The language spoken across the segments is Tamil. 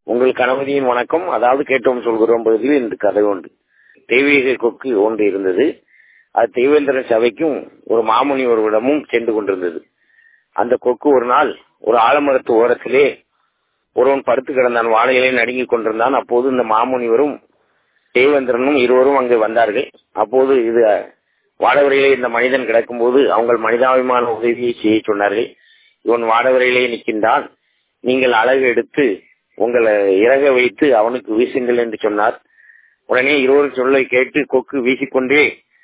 உங்கள் கணவதியின் வணக்கம் அதாவது கேட்டோம் சொல்கிறோம் பகுதியில் இந்த கதை உண்டு தெய்வீக கொக்கு ஒன்று இருந்தது அது தெய்வேந்திர சபைக்கும் ஒரு மாமுனி ஒருவிடமும் சென்று கொண்டிருந்தது அந்த கொக்கு ஒரு நாள் ஒரு ஆலமரத்து ஓரத்திலே ஒருவன் படுத்து கிடந்தான் வாழையிலே நடுங்கிக் கொண்டிருந்தான் அப்போது இந்த மாமுனிவரும் தேவேந்திரனும் இருவரும் அங்கு வந்தார்கள் அப்போது இது வாடவரையிலே இந்த மனிதன் கிடக்கும்போது அவங்க மனிதாபிமான உதவியை செய்ய சொன்னார்கள் இவன் வாடவரையிலே நிற்கின்றான் நீங்கள் அழகு எடுத்து உங்களை இறக வைத்து அவனுக்கு வீசுங்கள் என்று சொன்னார் உடனே இருவரும் சொல்லை கேட்டு கொக்கு வீசிக்கொண்டே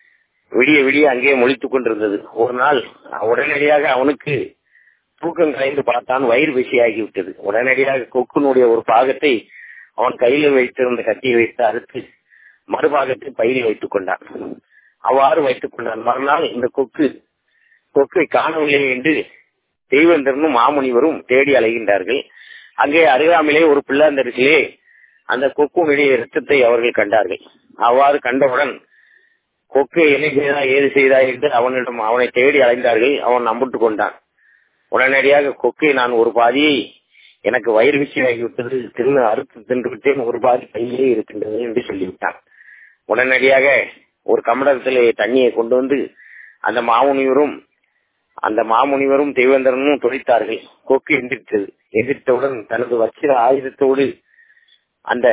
விடிய விடிய அங்கே மொழித்துக் கொண்டிருந்தது ஒரு நாள் உடனடியாக அவனுக்கு தூக்கம் கலைந்து பார்த்தான் வயிறு விசையாகிவிட்டது உடனடியாக கொக்குனுடைய ஒரு பாகத்தை அவன் கையில வைத்திருந்த கத்தியை வைத்து அறுத்து மறுபாகத்தை பயிரில் வைத்துக் கொண்டான் அவ்வாறு வைத்துக் கொண்டான் மறுநாள் இந்த கொக்கு கொக்கை காணவில்லை என்று தெய்வந்தரனும் மாமுனிவரும் தேடி அலைகின்றார்கள் அங்கே அருகாமையிலே ஒரு பிள்ளாந்தரிசிலே அந்த கொக்குனுடைய ரத்தத்தை அவர்கள் கண்டார்கள் அவ்வாறு கண்டவுடன் கொக்கு என்ன செய்தா ஏது செய்தா என்று அவனிடம் அவனை தேடி அலைந்தார்கள் அவன் நம்பிட்டு கொண்டான் உடனடியாக கொக்கை நான் ஒரு பாதியை எனக்கு வயிறு விசியாகிவிட்டது தின்னு அறுத்து தின்று விட்டேன் ஒரு பாதி கையிலே இருக்கின்றது என்று சொல்லிவிட்டான் உடனடியாக ஒரு கமடத்திலே தண்ணியை கொண்டு வந்து அந்த மாமுனிவரும் அந்த மாமுனிவரும் தேவேந்திரனும் துடைத்தார்கள் கொக்கு எந்திரித்தது எந்திரித்தவுடன் தனது வச்சிர ஆயுதத்தோடு அந்த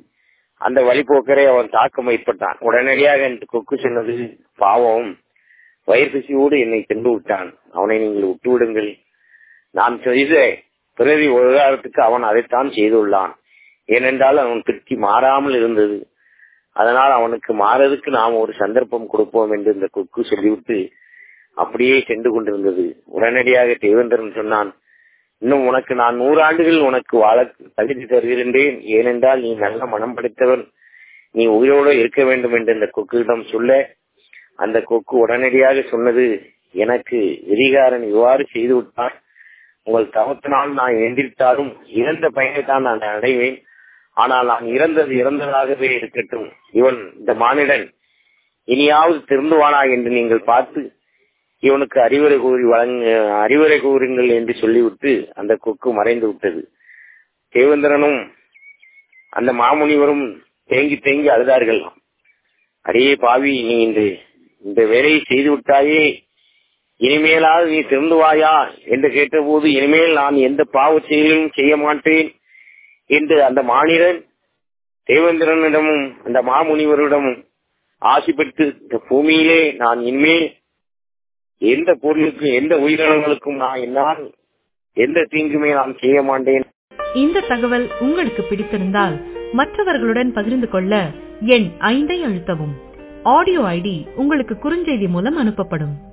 அந்த வழிபோக்கரை அவன் தாக்க முற்பட்டான் உடனடியாக இந்த கொக்கு சொன்னது பாவம் வயிறு பிசியோடு என்னை தின்று விட்டான் அவனை நீங்கள் விட்டு விடுங்கள் நான் செய்த பிறவி விவகாரத்துக்கு அவன் அதைத்தான் செய்துள்ளான் ஏனென்றால் அவன் திருப்தி மாறாமல் இருந்தது அதனால் அவனுக்கு மாறதுக்கு நாம் ஒரு சந்தர்ப்பம் கொடுப்போம் என்று இந்த கொக்கு சொல்லிவிட்டு அப்படியே சென்று கொண்டிருந்தது உடனடியாக தேவேந்திரன் சொன்னான் இன்னும் உனக்கு நான் நூறாண்டுகள் உனக்கு வாழ தகுதி தருகின்றேன் ஏனென்றால் நீ நல்ல மனம் படைத்தவன் நீ உயிரோடு இருக்க வேண்டும் என்று இந்த கொக்குயிடம் சொல்ல அந்த கொக்கு உடனடியாக சொன்னது எனக்கு விதிகாரன் இவ்வாறு செய்து விட்டான் உங்கள் தவத்தினால் நான் எந்திரித்தாலும் இறந்த பயனை தான் நான் அடைவேன் ஆனால் நான் இறந்தது இறந்ததாகவே இருக்கட்டும் இவன் இந்த மானிடன் இனியாவது திருந்துவானா என்று நீங்கள் பார்த்து இவனுக்கு அறிவுரை கூறி வழங்க அறிவுரை கூறுங்கள் என்று சொல்லிவிட்டு அந்த கொக்கு மறைந்து விட்டது தேவேந்திரனும் அந்த மாமுனிவரும் தேங்கி தேங்கி அழுதார்கள் அடியே பாவி நீ இந்த இந்த வேலையை செய்து விட்டாயே இனிமேலாவது நீ திருந்துவாயா என்று கேட்டபோது இனிமேல் நான் எந்த பாவ செயலும் செய்ய மாட்டேன் என்று அந்த மாநிலன் தேவேந்திரனிடமும் அந்த மாமுனிவரிடமும் ஆசை பெற்று இந்த பூமியிலே நான் இனிமேல் எந்த பொருளுக்கும் எந்த உயிரினங்களுக்கும் நான் என்னால் எந்த தீங்குமே நான் செய்ய மாட்டேன் இந்த தகவல் உங்களுக்கு பிடித்திருந்தால் மற்றவர்களுடன் பகிர்ந்து கொள்ள எண் ஐந்தை அழுத்தவும் ஆடியோ ஐடி உங்களுக்கு குறுஞ்செய்தி மூலம் அனுப்பப்படும்